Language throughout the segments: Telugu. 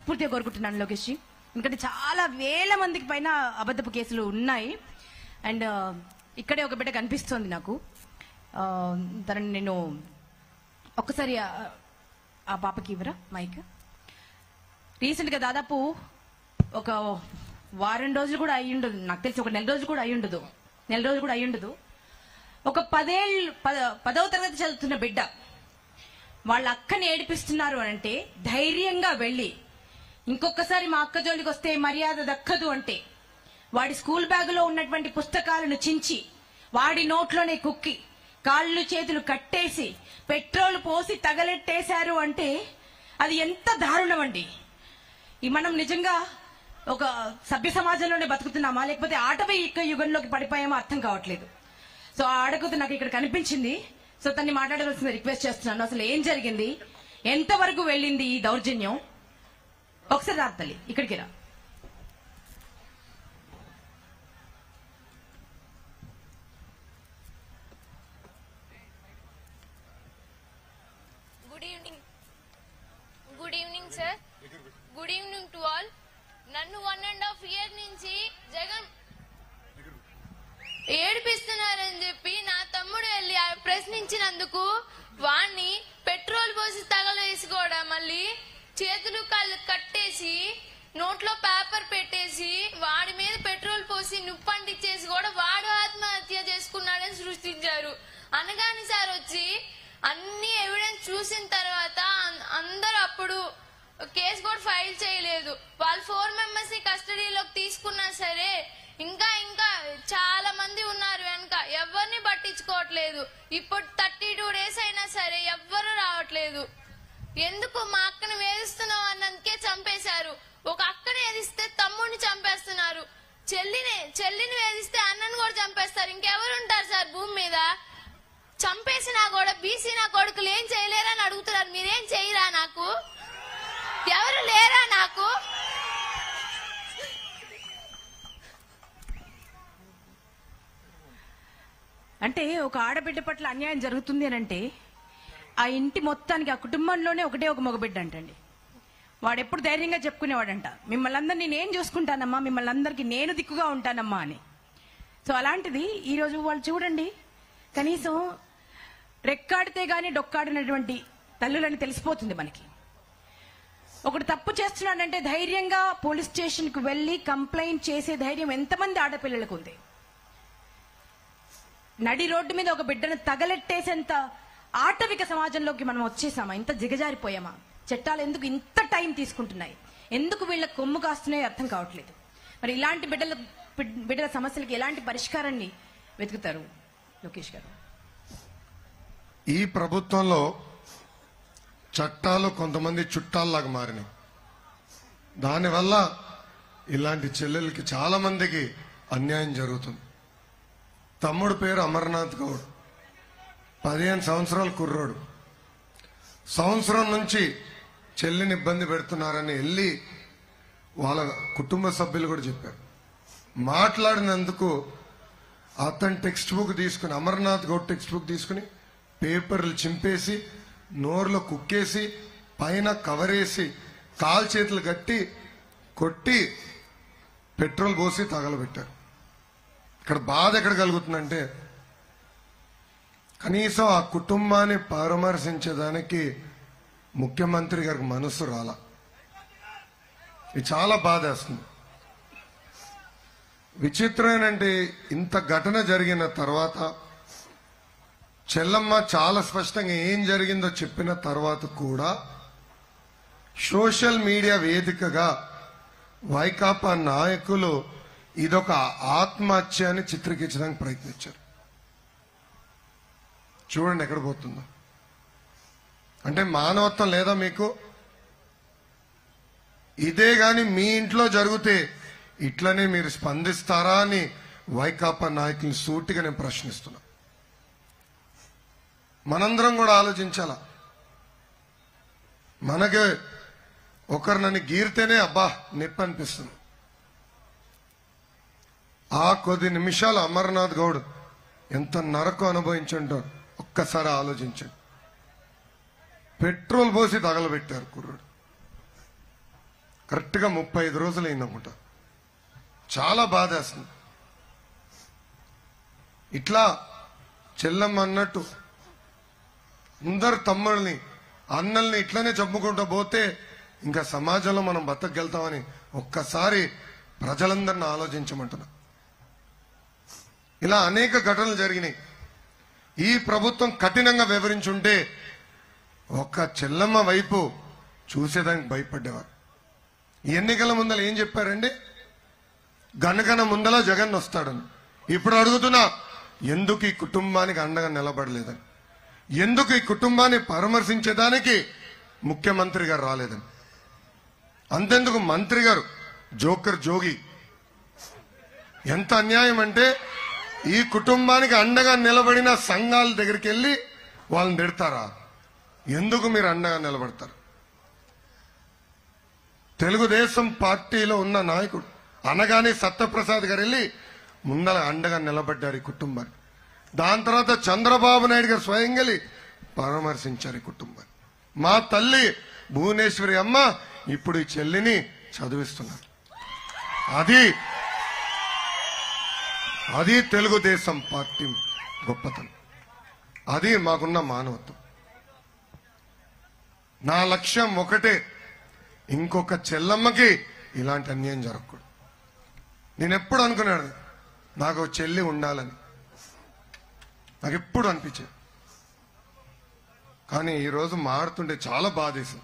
మనస్ఫూర్తిగా కోరుకుంటున్నాను లోకేష్ జీ. ఎందుకంటే చాలా వేల మందికి పైన అబద్ధపు కేసులు ఉన్నాయి అండ్ ఇక్కడే ఒక బిడ్డ కనిపిస్తోంది నాకు ఆ, తనని నేను ఒక్కసారి ఆ- ఆ పాపకి ఇవ్వరా మైక్ రీసెంట్ గా దాదాపు ఒక వారం రోజులు కూడా అయి ఉండదు నాకు తెలిసి ఒక నెల రోజులు కూడా అయి ఉండదు నెల రోజులు కూడా అయి ఉండదు ఒక పదేళ్ళు పద- పదవ తరగతి చదువుతున్న బిడ్డ వాళ్ళ అక్కని ఏడిపిస్తున్నారు అని అంటే ధైర్యంగా వెళ్ళి ఇంకొకసారి మా అక్క జోలికి వస్తే మర్యాద దక్కదు అంటే వాడి స్కూల్ బ్యాగులో ఉన్నటువంటి పుస్తకాలను చించి వాడి నోట్లోనే కుక్కి కాళ్ళు చేతులు కట్టేసి పెట్రోల్ పోసి తగలెట్టేశారు అంటే అది ఎంత దారుణం అండి ఈ మనం నిజంగా ఒక సభ్య సమాజంలోనే బతుకుతున్నామా లేకపోతే ఆటవీ ఇక్క యుగంలోకి పడిపోయామో అర్థం కావట్లేదు సో ఆ ఆడకూతు నాకు ఇక్కడ కనిపించింది సో తన్ని మాట్లాడవలసింది రిక్వెస్ట్ చేస్తున్నాను అసలు ఏం జరిగింది ఎంతవరకు వెళ్ళింది ఈ దౌర్జన్యం ఒకసారి రా తల్లి ఇక్కడికి రా good evening good evening sir good evening to all నన్ను వన్ అండ్ హాఫ్ ఇయర్ నుంచి జగన్ ఏడిపిస్తున్నారని చెప్పి నా తమ్ముడు వెళ్ళి ఆ ప్రశ్నించినందుకు వాణ్ణి పెట్రోల్ పోసి తగలేసుకోవడం మళ్ళీ చేతులు కాళ్ళు కట్టేసి నోట్లో పేపర్ పెట్టేసి వాడి మీద పెట్రోల్ పోసి నుప్పంటిచ్చేసి కూడా వాడు ఆత్మహత్య చేసుకున్నాడని సృష్టించారు అనగాని సార్ వచ్చి అన్ని ఎవిడెన్స్ చూసిన తర్వాత అం- అందరూ అప్పుడు కేసు కూడా ఫైల్ చేయలేదు వాళ్ళు ఫోర్ మెంబర్స్ ని కస్టడీలోకి తీసుకున్నా సరే ఇంకా ఇంకా చాలా మంది ఉన్నారు వెనక ఎవరిని పట్టించుకోవట్లేదు ఇప్పుడు థర్టీ టూ డేస్ అయినా సరే ఎవ్వరు రావట్లేదు ఎందుకు మా అక్కని వేధిస్తున్నావు అన్నందుకే చంపేశారు ఒక అక్కని వేధిస్తే తమ్ముడిని చంపేస్తున్నారు చెల్లిని చెల్లిని వేధిస్తే అన్నని కూడా చంపేస్తారు ఇంకెవరు ఉంటారు సార్ భూమి మీద చంపేసినా కూడా బీసీ నా కొడుకులు ఏం చేయలేరని అడుగుతున్నారు మీరేం చేయరా నాకు ఎవరు లేరా నాకు అంటే ఒక ఆడబిడ్డ పట్ల అన్యాయం జరుగుతుంది అని అంటే ఆ ఇంటి మొత్తానికి ఆ కుటుంబంలోనే ఒకటే ఒక మగబిడ్డ అంటండి వాడు ఎప్పుడు ధైర్యంగా చెప్పుకునేవాడంట మిమ్మల్ని అందరినీ నేను చూసుకుంటానమ్మా మిమ్మల్ని అందరికీ నేను దిక్కుగా ఉంటానమ్మా అని సో అలాంటిది ఈరోజు వాళ్ళు చూడండి కనీసం రెక్కాడితే గానీ డొక్కాడినటువంటి తల్లులని తెలిసిపోతుంది మనకి ఒకడు తప్పు చేస్తున్నాడంటే ధైర్యంగా పోలీస్ స్టేషన్ కు వెళ్లి కంప్లైంట్ చేసే ధైర్యం ఎంతమంది ఆడపిల్లలకు ఉంది నడి రోడ్డు మీద ఒక బిడ్డను తగలెట్టేసేంత ఆటవిక సమాజంలోకి మనం వచ్చేసామా ఇంత దిగజారిపోయామా చట్టాలు ఎందుకు ఇంత టైం తీసుకుంటున్నాయి ఎందుకు వీళ్ళ కొమ్ము కాస్తున్నాయో అర్థం కావట్లేదు మరి ఇలాంటి బిడ్డల బిడ్- బిడ్డల సమస్యలకి ఎలాంటి పరిష్కారాన్ని వెతుకుతారు లోకేష్ గారు ఈ ప్రభుత్వంలో చట్టాలు కొంతమంది చుట్టాల్లాగా మారినాయి దానివల్ల ఇలాంటి చెల్లెలకి చాలా మందికి అన్యాయం జరుగుతుంది తమ్ముడు పేరు అమర్నాథ్ గౌడ్ పదిహేను సంవత్సరాల కుర్రోడు సంవత్సరం నుంచి చెల్లిని ఇబ్బంది పెడుతున్నారని వెళ్ళి వాళ్ళ కుటుంబ సభ్యులు కూడా చెప్పారు మాట్లాడినందుకు అతని టెక్స్ట్ బుక్ తీసుకుని అమర్నాథ్ గౌడ్ టెక్స్ట్ బుక్ తీసుకుని పేపర్లు చింపేసి నోరులో కుక్కేసి పైన కవరేసి కాలు చేతులు కట్టి కొట్టి పెట్రోల్ పోసి తగలబెట్టారు ఇక్కడ బాధ ఎక్కడ కలుగుతుందంటే కనీసం ఆ కుటుంబాన్ని పరామర్శించేదానికి ముఖ్యమంత్రి గారికి మనసు రాల ఇది చాలా బాధేస్తుంది విచిత్రం ఏంటంటే ఇంత ఘటన జరిగిన తర్వాత చెల్లమ్మ చాలా స్పష్టంగా ఏం జరిగిందో చెప్పిన తర్వాత కూడా సోషల్ మీడియా వేదికగా వైకాపా నాయకులు ఇదొక ఆత్మహత్య అని చిత్రీకరించడానికి ప్రయత్నించారు చూడండి ఎక్కడ పోతుందో అంటే మానవత్వం లేదా మీకు ఇదే గాని మీ ఇంట్లో జరిగితే ఇట్లనే మీరు స్పందిస్తారా అని వైకాపా నాయకుల్ని సూటిగా నేను ప్రశ్నిస్తున్నా మనందరం కూడా ఆలోచించాల మనకి ఒకరు నన్ను గీరితేనే అబ్బా నొప్పి అనిపిస్తుంది ఆ కొద్ది నిమిషాలు అమర్నాథ్ గౌడ్ ఎంత నరకం అనుభవించుంటారు ఒక్కసారి ఆలోచించండి పెట్రోల్ పోసి తగలబెట్టారు కుర్రుడు కరెక్ట్గా ముప్పై ఐదు రోజులు అయిందనుకుంటా చాలా బాధేస్తుంది ఇట్లా చెల్లమ్మ అన్నట్టు అందరు తమ్ముళ్ళని అన్నల్ని ఇట్లనే చంపుకుంటూ పోతే ఇంకా సమాజంలో మనం బతకగలుగుతామని ఒక్కసారి ప్రజలందరిని ఆలోచించమంటున్నా ఇలా అనేక ఘటనలు జరిగినాయి ఈ ప్రభుత్వం కఠినంగా వివరించుంటే ఒక్క చెల్లమ్మ వైపు చూసేదానికి భయపడేవారు ఈ ఎన్నికల ముందర ఏం చెప్పారండి గనగన ముందల జగన్ వస్తాడని ఇప్పుడు అడుగుతున్నా ఎందుకు ఈ కుటుంబానికి అండగా నిలబడలేదని ఎందుకు ఈ కుటుంబాన్ని పరామర్శించేదానికి ముఖ్యమంత్రి గారు రాలేదని అంతెందుకు మంత్రి గారు జోకర్ జోగి ఎంత అన్యాయం అంటే ఈ కుటుంబానికి అండగా నిలబడిన సంఘాల దగ్గరికి వెళ్ళి వాళ్ళని తిడతారా ఎందుకు మీరు అండగా నిలబడతారు తెలుగుదేశం పార్టీలో ఉన్న నాయకుడు అనగానే సత్యప్రసాద్ గారు వెళ్ళి ముందల అండగా నిలబడ్డారు ఈ కుటుంబాన్ని దాని తర్వాత చంద్రబాబు నాయుడు గారు స్వయంగా వెళ్ళి పరామర్శించారు ఈ కుటుంబాన్ని మా తల్లి భువనేశ్వరి అమ్మ ఇప్పుడు ఈ చెల్లిని చదివిస్తున్నారు అది అది తెలుగుదేశం పార్టీ గొప్పతనం అది మాకున్న మానవత్వం నా లక్ష్యం ఒకటే ఇంకొక చెల్లమ్మకి ఇలాంటి అన్యాయం జరగకూడదు నేను ఎప్పుడు అనుకున్నాను నాకు ఒక చెల్లి ఉండాలని నాకు ఎప్పుడు అనిపించేది కానీ ఈరోజు మారుతుంటే చాలా బాధేసింది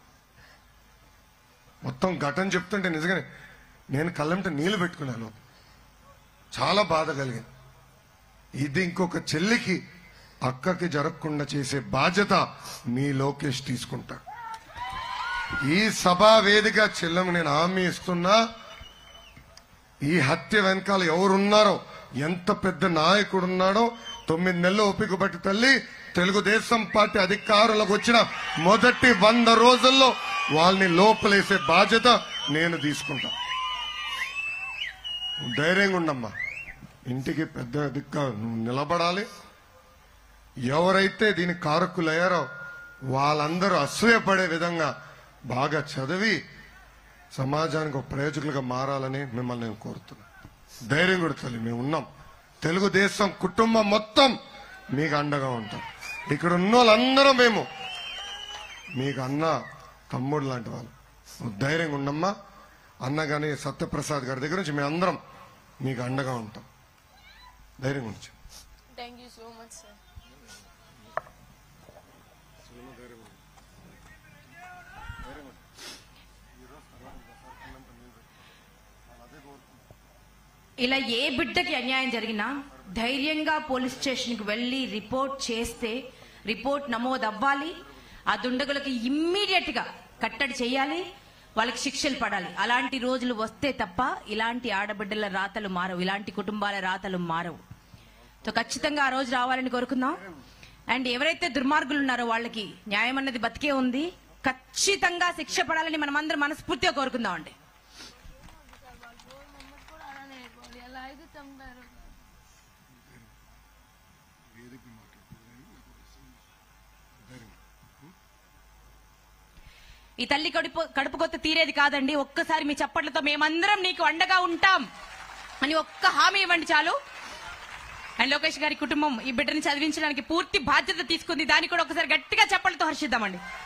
మొత్తం ఘటన చెప్తుంటే నిజంగానే నేను కళ్ళంటే నీళ్లు పెట్టుకున్నాను చాలా బాధ కలిగింది ఇది ఇంకొక చెల్లికి అక్కకి జరగకుండా చేసే బాధ్యత మీ లోకేష్ తీసుకుంటాడు ఈ సభా వేదిక చెల్లెము నేను హామీ ఇస్తున్నా ఈ హత్య వెనకాల ఎవరున్నారో ఎంత పెద్ద నాయకుడు ఉన్నాడో తొమ్మిది నెలలు ఓపిక పట్టి తల్లి తెలుగుదేశం పార్టీ అధికారులకు వచ్చిన మొదటి వంద రోజుల్లో వాళ్ళని లోపలేసే బాధ్యత నేను తీసుకుంటా నువ్వు ధైర్యంగా ఉండమ్మా ఇంటికి పెద్ద దిక్క నువ్వు నిలబడాలి ఎవరైతే దీని కారకులయ్యారో వాళ్ళందరూ అసూయపడే విధంగా బాగా చదివి సమాజానికి ఒక ప్రయోజకులుగా మారాలని మిమ్మల్ని నేను కోరుతున్నా ధైర్యం కూడా తల్లి మేము ఉన్నాం తెలుగుదేశం కుటుంబం మొత్తం మీకు అండగా ఉంటాం ఇక్కడ ఉన్న వాళ్ళందరూ మేము మీకు అన్న తమ్ముడు లాంటి వాళ్ళు నువ్వు ధైర్యంగా ఉండమ్మా అన్న కానీ సత్యప్రసాద్ గారి దగ్గర నుంచి మేము అందరం మీకు అండగా ఉంటాం ధైర్యంగా ఉంచు thank you so much sir ఇలా ఏ బిడ్డకి అన్యాయం జరిగినా ధైర్యంగా పోలీస్ స్టేషన్ కి వెళ్లి రిపోర్ట్ చేస్తే రిపోర్ట్ నమోదు అవ్వాలి ఆ దుండగులకి ఇమ్మీడియట్ గా కట్టడి చేయాలి వాళ్ళకి శిక్షలు పడాలి అలాంటి రోజులు వస్తే తప్ప ఇలాంటి ఆడబిడ్డల రాతలు మారవు ఇలాంటి కుటుంబాల రాతలు మారవు సో ఖచ్చితంగా ఆ రోజు రావాలని కోరుకుందాం అండ్ ఎవరైతే దుర్మార్గులు ఉన్నారో వాళ్ళకి న్యాయం అన్నది బతికే ఉంది ఖచ్చితంగా శిక్ష పడాలని మనమందరం మనస్ఫూర్తిగా కోరుకుందాం అండి ఎలా అయితే చంపారు ఈ తల్లి కడుపు కడుపు కొత్త తీరేది కాదండి ఒక్కసారి మీ చప్పట్లతో మేమందరం నీకు అండగా ఉంటాం అని ఒక్క హామీ ఇవ్వండి చాలు అండ్ లోకేష్ గారి కుటుంబం ఈ బిడ్డని చదివించడానికి పూర్తి బాధ్యత తీసుకుంది దాన్ని కూడా ఒకసారి గట్టిగా చప్పట్లతో హర్షిద్దామండి